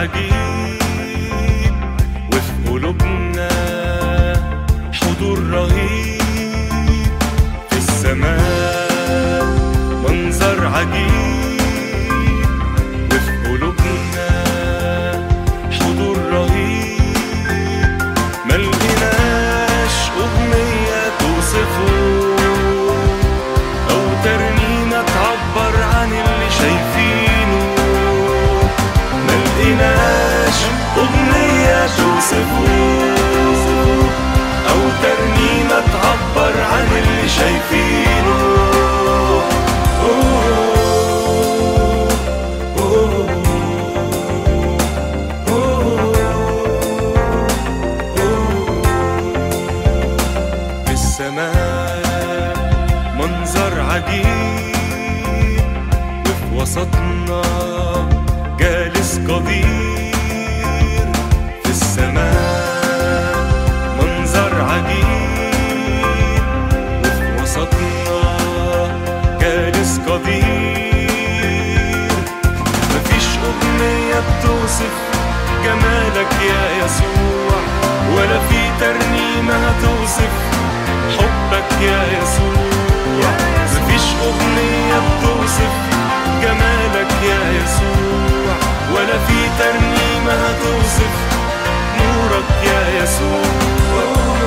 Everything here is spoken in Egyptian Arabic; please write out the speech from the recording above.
عجيب وفي قلوبنا حضور رهيب في السماء منظر عجيب وفي قلوبنا حضور رهيب ملقناش أغنية توصفه أو ترنيمة تعبر عن اللي شايفينه ملقناش أغنية توصفه أو ترنيمة تعبر عن اللي شايفينه أوه، أوه، أوه. في السماء منظر عجيب وفي وسطنا جالس قدير في السماء منظر عجيب وفي وسطنا جالس قدير مفيش أغنية بتوصف جمالك يا يسوع ولا في ترنيمة هتوصف حبك يا يسوع مفيش أغنية بتوصف جمالك يا يسوع ولا في ترنيمة هتوصف نورك يا يسوع